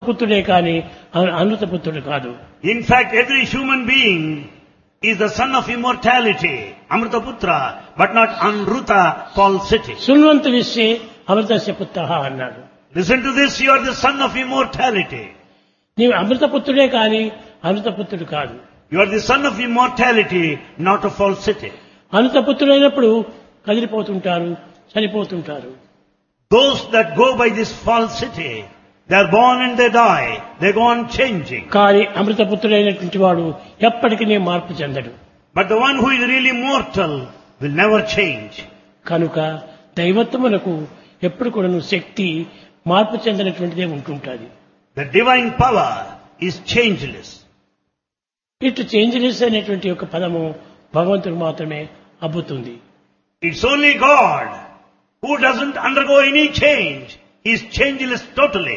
పుత్రుడే కాని అను- అనృత పుత్రుడు కాదు In fact, every human being is the son of immortality, Amritaputra, but not Anruta, falsity. శృణ్వంత విశ్వే అమృతస్య పుత్ర అన్నాడు Listen to this, you are the son of immortality. నీవు అమృత పుత్రుడే కాని అనృత పుత్రుడు కాదు You are the son of immortality, not of falsity. అనృత పుత్రుడైనప్పుడు కదిలిపోతుంటారు చనిపోతుంటారు Those that go by this falsity, they are born and they die. They go on changing. కానీ అమృత పుత్రుడైనటువంటి వాడు ఎప్పటికీ మార్పు చెందడు But the one who is really mortal will never change. కనుక దైవత్వమునకు ఎప్పుడు కూడాను శక్తి మార్పు చెందినటువంటిదే ఉంటుంటుంది The divine power is changeless. ఇటు చేంజ్లెస్ అనేటువంటి ఒక పదము భగవంతుడు మాత్రమే అబ్బుతుంది It's only God who doesn't undergo any change. He's changeless totally.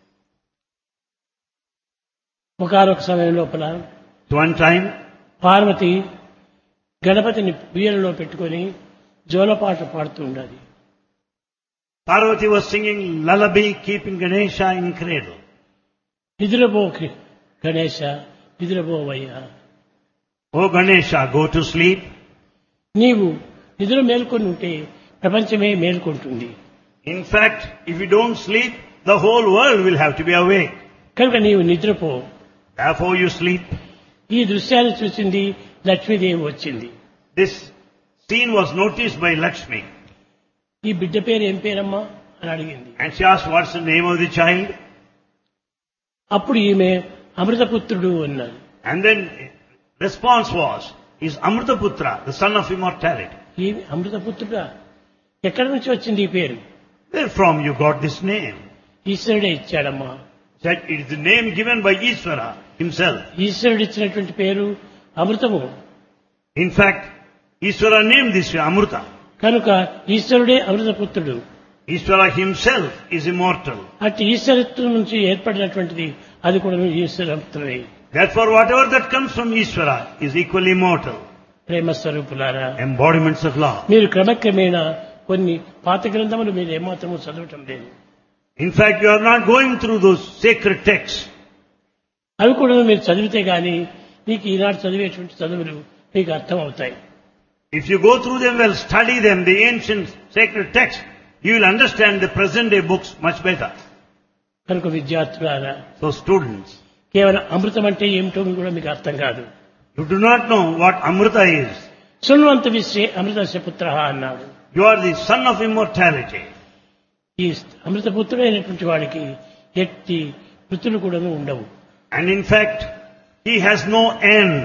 ఒకనొక సమయం లోపల At one time, పార్వతి గణపతిని బియ్యంలో పెట్టుకొని జోలపాట పాడుతూ ఉండాలి Parvati was singing lullaby, keeping Ganesha in cradle. నిద్రపో కృ- Ganesha నిద్రపోవయ్యా Oh Ganesha, go to sleep. నీవు నిద్ర మేల్కొని ఉంటే ప్రపంచమే మేల్కొంటుంది In fact, if you don't sleep, the whole world will have to be awake. కనుక నీవు నిద్రపో Therefore you sleep. ఈ దృశ్యాన్ని చూసింది లక్ష్మీదేవి వచ్చింది This scene was noticed by Lakshmi. ఈ బిడ్డ పేరు ఏం పేరమ్మా అని అడిగింది And she asked, what's the name of the child? అప్పుడు ఈమె అమృతపుత్రుడు అన్నాడు And then response was, is Amritaputra, the son of immortality. ఈ అమృతపుత్రుడా ఎక్కడి నుంచి వచ్చింది ఈ పేరు Where from you got this name? ఈశ్వరుడే ఇచ్చాడమ్మా Said it is the name given by Ishvara himself. ఈశ్వరుడు ఇచ్చినటువంటి పేరు అమృతము In fact, Ishvara named this Amruta. కనుక ఈశ్వరుడే అమృతపుత్రుడు Ishvara himself is immortal. అట్టి ఈశ్వరత్వం నుంచి ఏర్పడినటువంటిది అది కూడా ఈశ్వరత్వమే Therefore, whatever that comes from Ishvara is equally immortal. ప్రేమ స్వరూపులారా Embodiments of love. మీరు క్రమక్రమేణా కొన్ని పాత గ్రంథములు మీరు ఏమాత్రము చదవటం లేదు In fact, you are not going through those sacred texts. అవి కూడా మీరు చదివితే గాని మీకు ఈనాడు చదివేటువంటి చదువులు మీకు అర్థం అవుతాయి If you go through them well, study them, the ancient sacred texts, you will understand the present day books much better. కనుక విద్యార్థులారా So students, కేవలం అమృతం అంటే ఏమిటో కూడా మీకు అర్థం కాదు you do not know what Amrita is. శృణ్వంత విశ్వే అమృతస్య పుత్ర అన్నాడు You are the son of immortality. ఈ అమృతపుత్రుడైనటువంటి వాడికి ఎట్టి వృత్తులు కూడా ఉండవు And in fact, he has no end.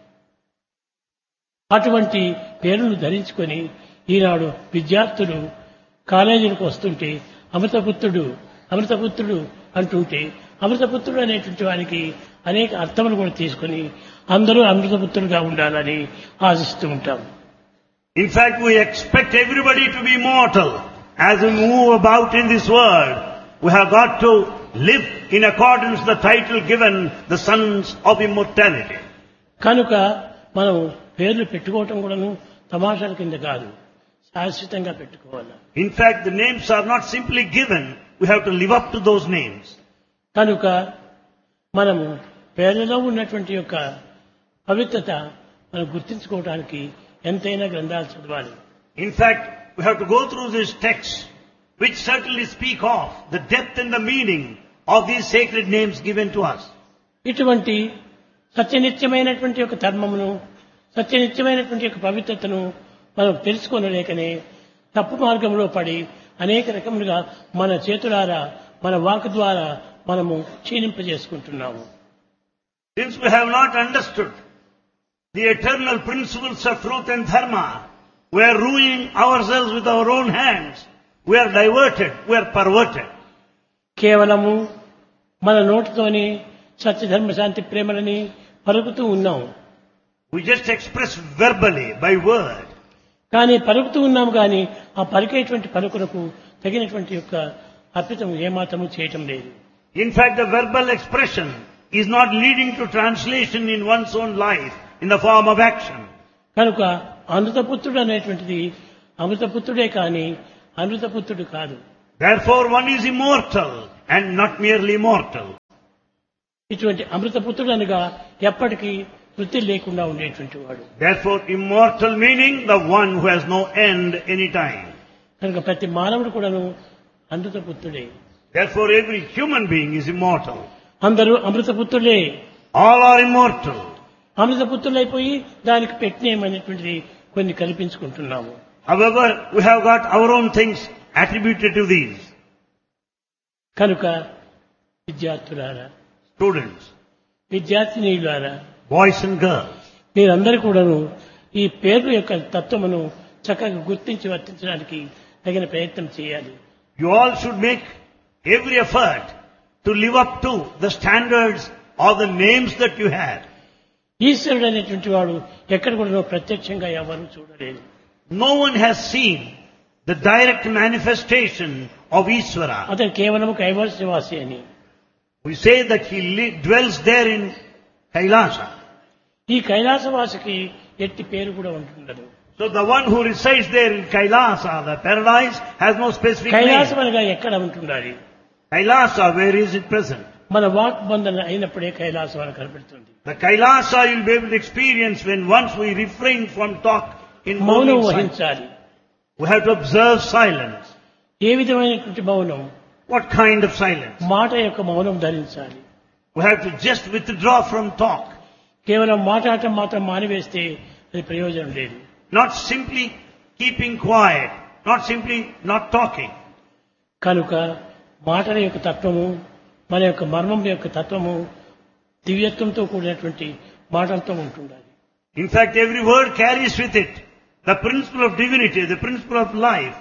అటువంటి పేరును ధరించుకొని ఈనాడు విద్యార్థులు కాలేజీలకు వస్తుంటే అమృతపుత్రుడు అమృతపుత్రుడు అంటుంటే అమృతపుత్రుడు అనేటువంటి వారికి అనేక అర్థములు కూడా తీసుకొని అందరూ అమృతపుత్రుడుగా ఉండాలని ఆశిస్తూ ఉంటాం In fact, we expect everybody to be mortal. As we move about in this world, we have got to live in accordance with the title given, the sons of immortality. కనుక మనం పేర్లు పెట్టుకోవటం కూడాను తమాషాల కింద కాదు శాశ్వతంగా పెట్టుకోవాలి In fact, the names are not simply given, we have to live up to those names. కనుక మనము పేర్లలో ఉన్నటువంటి యొక్క పవిత్రత మనం గుర్తించుకోవడానికి ఎంతైనా గ్రంథాలు చదవాలి In fact, we have to go through these texts, which certainly speak of the depth and the meaning of these sacred names given to us. ఇటువంటి సత్యనిత్యమైనటువంటి యొక్క ధర్మమును సత్యనిత్యమైనటువంటి యొక్క పవిత్రతను మనం తెలుసుకోనలేకనే తప్పు మార్గంలో పడి అనేక రకములుగా మన చేతులారా మన వాక్ ద్వారా మనము క్షీణింపజేసుకుంటున్నాము Since we have not understood the eternal principles of truth and dharma, we are ruining ourselves with our own hands. We are diverted, we are perverted. కేవలము మన నోటితోని సత్యధర్మ శాంతి ప్రేమలని పలుకుతూ ఉన్నాం We just express verbally, by word. కానీ పలుకుతూ ఉన్నాము కానీ ఆ పలికేటువంటి పలుకులకు తగినటువంటి యొక్క అర్పితం ఏమాత్రము చేయటం లేదు In fact, the verbal expression is not leading to translation in one's own life in the form of action. కనుక అమృతపుత్రుడు అనేటువంటిది అమృతపుత్రుడే కానీ అమృతపుత్రుడు కాదు Therefore, one is immortal and not merely mortal. ఇటువంటి అమృతపుత్రుడు అనగా ఎప్పటికీ వృత్తి లేకుండా ఉండేటువంటి వాడు Therefore, immortal meaning the one who has no end any time. కనుక ప్రతి మానవుడు కూడాను అమృతపుత్రుడే Therefore, every human being is immortal. అందరూ అమృతపుత్రులే All are immortal. అమృతపుత్రులైపోయి దానికి పెట్టినేమనేటువంటిది కొన్ని కల్పించుకుంటున్నాము However, we have got our own things attributed to these. కనుక విద్యార్థులారా Students, విద్యార్థినీయులారా boys and girls, మీరందరూ కూడాను ఈ పేరు యొక్క తత్వమును చక్కగా గుర్తించి వర్తించడానికి తగిన ప్రయత్నం చేయాలి you all should make every effort to live up to the standards of the names that you have. ఈశ్వరుడు అనేటువంటి వాడు ఎక్కడ కూడా ప్రత్యక్షంగా ఎవరు చూడలేదు No one has seen the direct manifestation of Ishvara. అతను కేవలం కైవల్సవాసి అని We say that he li- dwells there in Kailasa. ఈ కైలాసవాసికి ఎట్టి పేరు కూడా ఉంటుండదు So the one who resides there in Kailasa, the paradise, has no specific Kailasam name. అనగా ఎక్కడ ఉంటుండాలి Kailasa, where is it present? మన వాక్ బంధన అయినప్పుడే కైలాసం అని కనబడుతుంది The Kailasa you'll be able to experience when once we refrain from talk in మౌనం moving silence. వహించాలి We have to observe silence. ఏ విధమైనటువంటి మౌనం What kind of silence? మాట యొక్క మౌనం ధరించాలి We have to just withdraw from talk. కేవలం మాట్లాడటం మాత్రం మానివేస్తే అది ప్రయోజనం లేదు Not simply keeping quiet. Not simply not talking. కనుక మాటల యొక్క తత్వము మన యొక్క మర్మం యొక్క తత్వము దివ్యత్వంతో కూడినటువంటి మాటలతో ఉంటుండాలి In fact, every word carries with it the principle of divinity, the principle of life,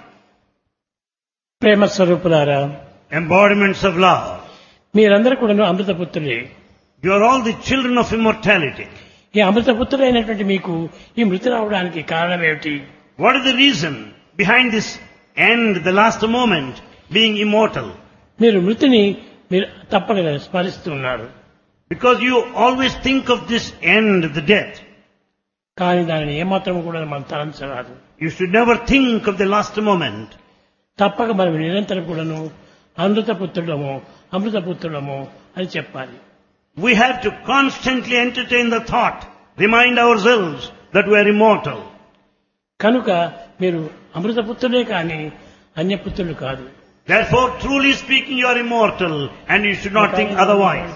ప్రేమ స్వరూపులారా embodiments of love. మీరందరూ కూడా అమృతపుత్రులే You are all the children of immortality. ఈ అమృతపుత్రులైనటువంటి మీకు ఈ మృతి రావడానికి కారణం ఏమిటి What is the reason behind this end, the last moment, being immortal? మీరు మృతిని మీరు తప్పక స్మరిస్తున్నారు Because you always think of this end, the death. కానీ దానిని ఏమాత్రం కూడా మనం తలంచరాదు You should never think of the last moment. తప్పక మనం నిరంతరం కూడాను అమృతపుత్రుడము అమృతపుత్రుడము అని చెప్పాలి We have to constantly entertain the thought, remind ourselves that we are immortal. కనుక మీరు అమృతపుత్రులే కానీ అన్యపుత్రులు కాదు Therefore, truly speaking, you are immortal and you should not think otherwise.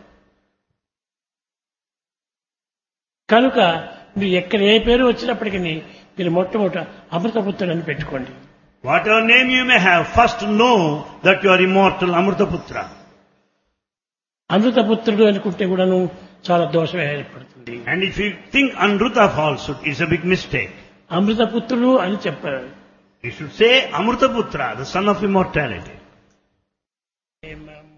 కనుక మీరు ఎక్కడ ఏ పేరు వచ్చినప్పటికీ మీరు మొట్టమొదట అమృతపుత్రుడు అని పెట్టుకోండి Whatever name you may have, first know that you are immortal Amrutaputra. అమృతపుత్రుడు అనుకుంటే కూడాను చాలా దోషం ఏర్పడుతుంది And if you think Anruta falsehood, it's a big mistake. అమృతపుత్రుడు అని చెప్పారు You should say Amrutaputra, the son of immortality. ఏం